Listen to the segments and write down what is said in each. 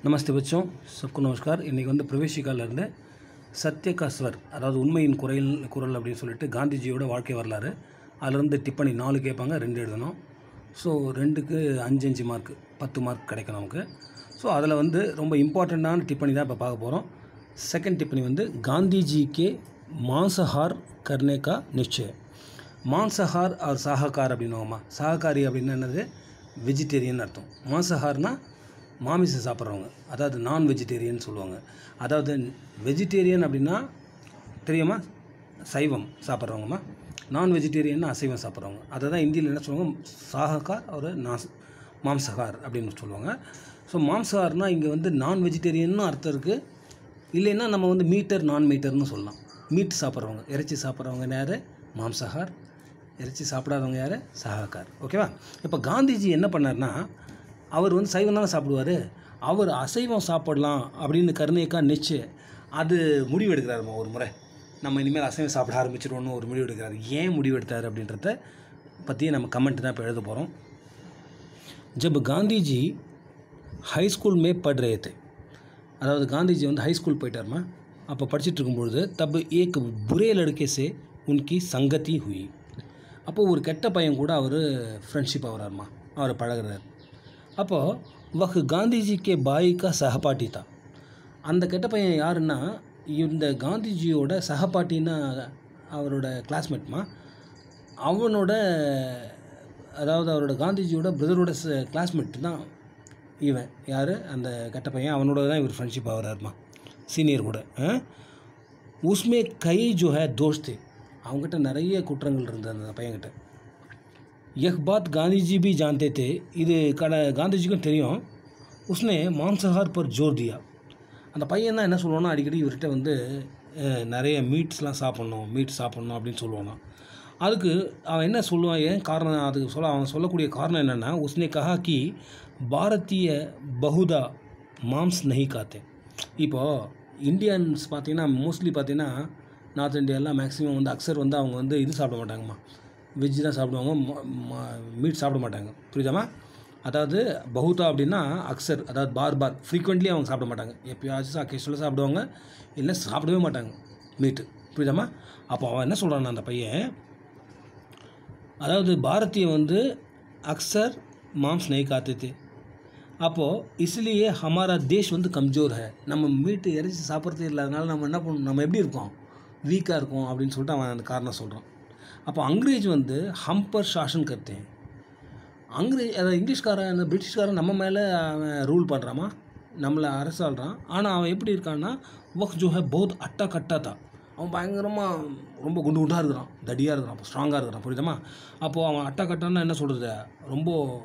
நமஸ்தே பச்சோம் சப்கு நமஸ்கார் இன்றைக்கி வந்து பிரவேசிக்காலேருந்து சத்ய கா ஸ்வர் அதாவது உண்மையின் குரல் குரல் அப்படின்னு சொல்லிட்டு காந்திஜியோட வாழ்க்கை வரலாறு அதிலிருந்து டிப்பணி நாலு கேட்பாங்க ரெண்டு எழுதணும் ஸோ ரெண்டுக்கு அஞ்சு அஞ்சு மார்க் பத்து மார்க் கிடைக்கும் நமக்கு ஸோ அதில் வந்து ரொம்ப இம்பார்ட்டண்ட்டான டிப்பணி தான் இப்போ பார்க்க போகிறோம் செகண்ட் டிப்பணி வந்து காந்திஜி கே மாंसाहार करने का निश्चय மாंसाहार और சாகக்கார் அப்படின்னுவாங்கம்மா சாகக்காரி அப்படின்னா என்னது வெஜிடேரியன் அர்த்தம் மாंसाहारனா மாமிசம் சாப்பிட்றவங்க அதாவது நான் வெஜிடேரியன் சொல்லுவாங்க அதாவது வெஜிடேரியன் அப்படின்னா தெரியுமா சைவம் சாப்பிட்றவங்கம்மா நான் வெஜிடேரியன்னா அசைவம் சாப்பிட்றவங்க அதை தான் இந்தியில் என்ன சொல்லுவாங்க சாகக்கார் ஒரு நாஸ் மாம்சகார் அப்படின்னு சொல்லுவாங்க ஸோ மாம்சகார்னா இங்கே வந்து நான் வெஜிடேரியன்னு அர்த்தம் இருக்குது இல்லைன்னா நம்ம வந்து மீட்டர் நான் மீட்டர்னு சொல்லலாம் மீட் சாப்பிட்றவங்க இறைச்சி சாப்பிட்றவங்க யார் மாம்சகார் இறைச்சி சாப்பிடாதவங்க யார் சாகக்கார் ஓகேவா இப்போ காந்திஜி என்ன பண்ணார்னா அவர் வந்து சைவம் தானே சாப்பிடுவார் அவர் அசைவம் சாப்பிடலாம் அப்படின்னு கருணைக்கா நிச்சு அது முடிவு எடுக்கிறாருமா ஒரு முறை நம்ம இனிமேல் அசைவம் சாப்பிட ஆரம்பிச்சிடுவோம்னு ஒரு முடிவு எடுக்கிறாரு ஏன் முடிவு எடுத்தார் அப்படின்றத பற்றி நம்ம கமெண்ட் தான் இப்போ எழுத போகிறோம் जब गांधी जी हाई स्कूल में पढ़ रहे थे அதாவது காந்திஜி வந்து ஹை ஸ்கூல் போயிட்டாருமா அப்போ படிச்சுட்டு இருக்கும்பொழுது தப் ஏக் புரே லடுக்கே சே உன்கி சங்கதி ஹுயி அப்போது ஒரு கெட்ட பையன் கூட அவர் ஃப்ரெண்ட்ஷிப் ஆகிறாருமா அவர் பழகுறாரு அப்போது வஹ் காந்திஜி கே பாய்க்கா சஹபாட்டி தான் அந்த கெட்ட பையன் யாருன்னா இந்த காந்திஜியோட சகபாட்டின்னா அவரோட கிளாஸ்மேட்மா அவனோட அதாவது அவரோட காந்திஜியோட பிரதரோட கிளாஸ்மேட் தான் இவன் யார் அந்த கெட்ட பையன் அவனோட தான் இவர் ஃப்ரெண்ட்ஷிப் ஆகிறாருமா சீனியர் கூட உஸ்மே கை ஜோ ஹே தோஸ்தே அவங்ககிட்ட நிறைய குற்றங்கள் இருந்தது அந்த பையன்கிட்ட यह बात गांधी जी भी जानते थे இது கட காந்திஜிக்கும் தெரியும் உஸ்னே மாம்சஹார் பர் ஜோர் தியா அந்த பையன் தான் என்ன சொல்லுவானா அடிக்கடி இவர்கிட்ட வந்து அஹ், நிறைய மீட்ஸ்லாம் சாப்பிட்ணும் மீட் சாப்பிட்ணும் அப்படின்னு சொல்லுவானா அதுக்கு அவன் என்ன சொல்லுவான் ஏன் காரணம் அதுக்கு சொல்ல அவன் சொல்லக்கூடிய காரணம் என்னென்னா உஸ்னே கஹா கி பாரதிய பகுதா மாம்ஸ் நஹி காத்தே இப்போது இந்தியன்ஸ் பார்த்தீங்கன்னா மோஸ்ட்லி பார்த்தீங்கன்னா நார்த் இந்தியாலாம் மேக்ஸிமம் வந்து அக்சர் வந்து அவங்க வந்து இது சாப்பிட மாட்டாங்கம்மா வெஜ் தான் சாப்பிடுவாங்க மீட் சாப்பிட மாட்டாங்க புரியுதாம்மா அதாவது பகுதா அப்படின்னா அக்சர் அதாவது பார் பார் ஃப்ரீக்வெண்ட்லி அவங்க சாப்பிட மாட்டாங்க எப்பயாச்சும் அக்கேஷனில் சாப்பிடுவாங்க இல்லை சாப்பிடவே மாட்டாங்க மீட்டு புரியுதாம்மா அப்போ அவன் என்ன சொல்கிறான் அந்த பையன் அதாவது பாரதிய வந்து அக்சர் மாம்ஸ் நெய் காத்து थे அப்போது इसलिए हमारा தேஷ் வந்து கம்ஜோர் है நம்ம மீட்டு இறைச்சி சாப்பிட்றதே இல்லாதனால நம்ம என்ன பண்ணணும் நம்ம எப்படி இருக்கோம் வீக்காக இருக்கோம் அப்படின்னு சொல்லிட்டு அவன் அந்த காரணம் சொல்கிறான் அப்போ அங்கிரேஜ் வந்து ஹம் பர் சாசன் கர்த்தே हैं அங்கிரேஜ் அதாவது இங்கிலீஷ்காரன் அந்த பிரிட்டிஷ்காரன் நம்ம மேலே அவன் ரூல் பண்ணுறாமா நம்மளை அரசாள்றான் ஆனால் அவன் எப்படி இருக்கான்னா ஒர்க் ஜோ ஹே பௌத் அட்டா கட்டா தான் அவன் பயங்கரமாக ரொம்ப குண்டு குண்டாக இருக்கிறான் தடியாக இருக்கிறான் ஸ்ட்ராங்காக இருக்கிறான் புரியுதமா அப்போது அவன் அட்டா கட்டான்னா என்ன சொல்கிறது ரொம்ப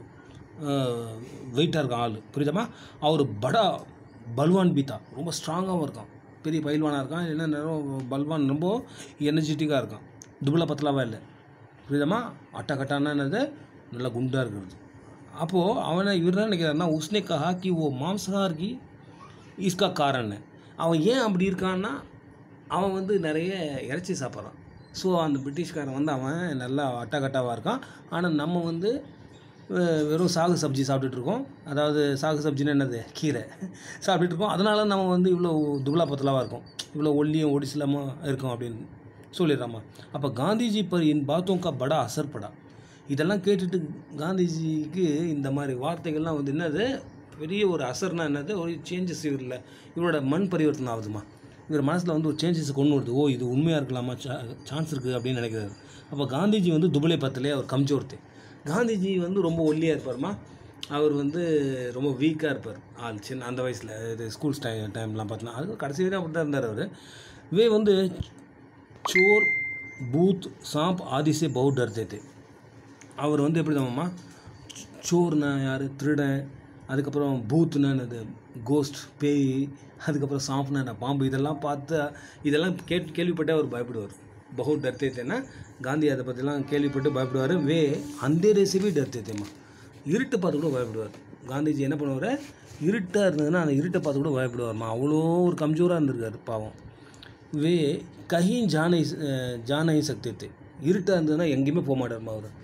வெயிட்டாக இருக்கான் ஆள் புரியுதமா அவர் படா பல்வான் பீத்தா ரொம்ப ஸ்ட்ராங்காகவும் இருக்கான் பெரிய பயில்வானாக இருக்கான் என்ன நேரம் பல்வான் ரொம்ப எனர்ஜெட்டிக்காக இருக்கான் துபலா பத்தலாவா இல்லை புரியுதமா அட்டா கட்டானா என்னது நல்லா குண்டாக இருக்கிறது அப்போது அவனை இவர் என்ன நினைக்கிறாருன்னா உஸ்னே கஹா கி ஓ மாம்சகார் கி இஸ்கா காரன்னு அவன் ஏன் அப்படி இருக்கான்னா அவன் வந்து நிறைய இறைச்சி சாப்பிட்றான் ஸோ அந்த பிரிட்டிஷ்காரன் வந்து அவன் நல்லா அட்டகட்டாவாக இருக்கான் ஆனால் நம்ம வந்து அஹ், வெறும் சாகு சப்ஜி சாப்பிட்டுட்டு இருக்கோம் அதாவது சாகு சப்ஜின்னு என்னது கீரை சாப்பிட்டுட்டு இருக்கோம் அதனால நம்ம வந்து இவ்வளோ துபலா பத்தலாவாக இருக்கும் இவ்வளோ ஒல்லியும் ஒடிசிலாமல் இருக்கும் அப்படின்னு சொல்லிடுறாமா அப்போ காந்திஜி பர் இன் பாத்தோம் கா படா அசர் படா இதெல்லாம் கேட்டுட்டு காந்திஜிக்கு இந்த மாதிரி வார்த்தைகள்லாம் வந்து என்னது பெரிய ஒரு அசர்னா என்னது ஒரு சேஞ்சஸ் இவரில் இவரோட மண் பரிவர்த்தனை ஆகுதுமா இவர் மனசில் வந்து ஒரு சேஞ்சஸ் கொண்டு வருது ஓ இது உண்மையாக இருக்கலாமா சான்ஸ் இருக்குது அப்படின்னு நினைக்கிறாரு அப்போ காந்திஜி வந்து துபலை பத்திலே அவர் கம்ஜோர்த்து காந்திஜி வந்து ரொம்ப ஒல்லியாக இருப்பார்மா அவர் வந்து ரொம்ப வீக்காக இருப்பார் ஆள் சின்ன அந்த வயசில் இது ஸ்கூல் டைம் டைம்லாம் பார்த்தோன்னா அது கடைசி வரையும் அப்படி தான் இருந்தார் அவர் வே வந்து चोर பூத் சாப் ஆதிசே பவுட் डरते थे அவர் வந்து எப்படி தான்மா சோர்னா யார் திருடன் அதுக்கப்புறம் பூத்துனா என்னது கோஸ்ட் பேய் அதுக்கப்புறம் சாப்னா என்ன பாம்பு இதெல்லாம் பார்த்து இதெல்லாம் கேட் கேள்விப்பட்டே அவர் பயப்படுவார் பகுட் டர்த்தே தேனா காந்தி அதை பற்றிலாம் கேள்விப்பட்டு பயப்படுவார் வே அந்த ரெசிபி டர்த்தே தேம்மா இருட்டை பார்த்து கூட பயப்படுவார் காந்திஜி என்ன பண்ணுவார் இருட்டாக இருந்ததுன்னா அந்த இருட்டை பார்த்து கூட பயப்படுவார்மா அவ்வளோ ஒரு கம்ஜோராக இருந்திருக்காரு பாவம் வே கहीं जा नहीं जा नहीं सकते थे இருட்டாக இருந்ததுன்னா எங்கேயுமே போக மாட்டார்மா அவர்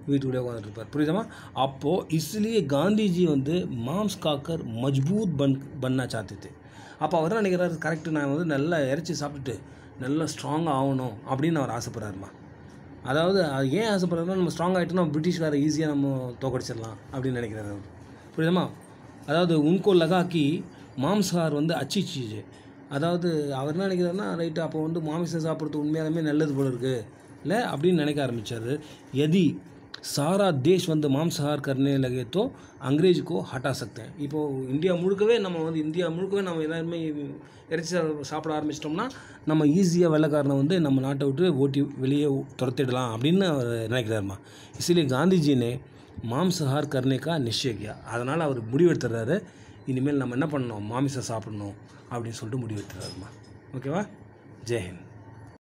வீட்டுக்குள்ளே உட்காந்துட்டு இருப்பார் புரியுதாமா அப்போது इसलिए காந்திஜி வந்து மாம்ஸ் காக்கர் மஜ்பூத் பன் பண்ணா சாத்திட்டு அப்போ அவர் என்ன நினைக்கிறாரு கரெக்டு நான் வந்து நல்லா இறைச்சி சாப்பிட்டுட்டு நல்லா ஸ்ட்ராங்காக ஆகணும் அப்படின்னு அவர் ஆசைப்படுறாருமா அதாவது அது ஏன் ஆசைப்படுறாருன்னா நம்ம ஸ்ட்ராங் ஆகிட்டோம்னா பிரிட்டிஷ்காரை ஈஸியாக நம்ம தோக்கடிச்சிடலாம் அப்படின்னு நினைக்கிறாரு அவர் புரியுதுமா அதாவது உன்கோ லகாக்கி மாம்சார் வந்து அச்சி சீஜ் அதாவது அவர் என்ன நினைக்கிறாருன்னா ரைட்டு அப்போ வந்து மாமிசம் சாப்பிட்றது உண்மையாலுமே நல்லது போல இருக்குது இல்லை அப்படின்னு நினைக்க ஆரம்பித்தார் எதி சாரா தேஷ் வந்து மாம்சார் கர்னே லகே தோ அங்கிரேஜ் கோ ஹட்டா சக்தேன் இப்போது இந்தியா முழுக்கவே நம்ம வந்து இந்தியா முழுக்கவே நம்ம எல்லாருமே இறைச்சி சா- சாப்பிட ஆரம்பிச்சிட்டோம்னா நம்ம ஈஸியாக வெள்ளைக்காரனை வந்து நம்ம நாட்டை விட்டு ஓட்டி வெளியே துரத்திடலாம் அப்படின்னு அவர் நினைக்கிறாருமா இசிலியே காந்திஜினே மாம்சஹார் கர்னேக்கா நிச்சயிக்கியா அதனால் அவர் முடிவெடுத்துறாரு இனிமேல் நம்ம என்ன பண்ணணும் மாமிசம் சாப்பிடணும் அப்படின்னு சொல்லிட்டு முடிவெடுத்துறாருமா ஓகேவா ஜெயஹிந்த்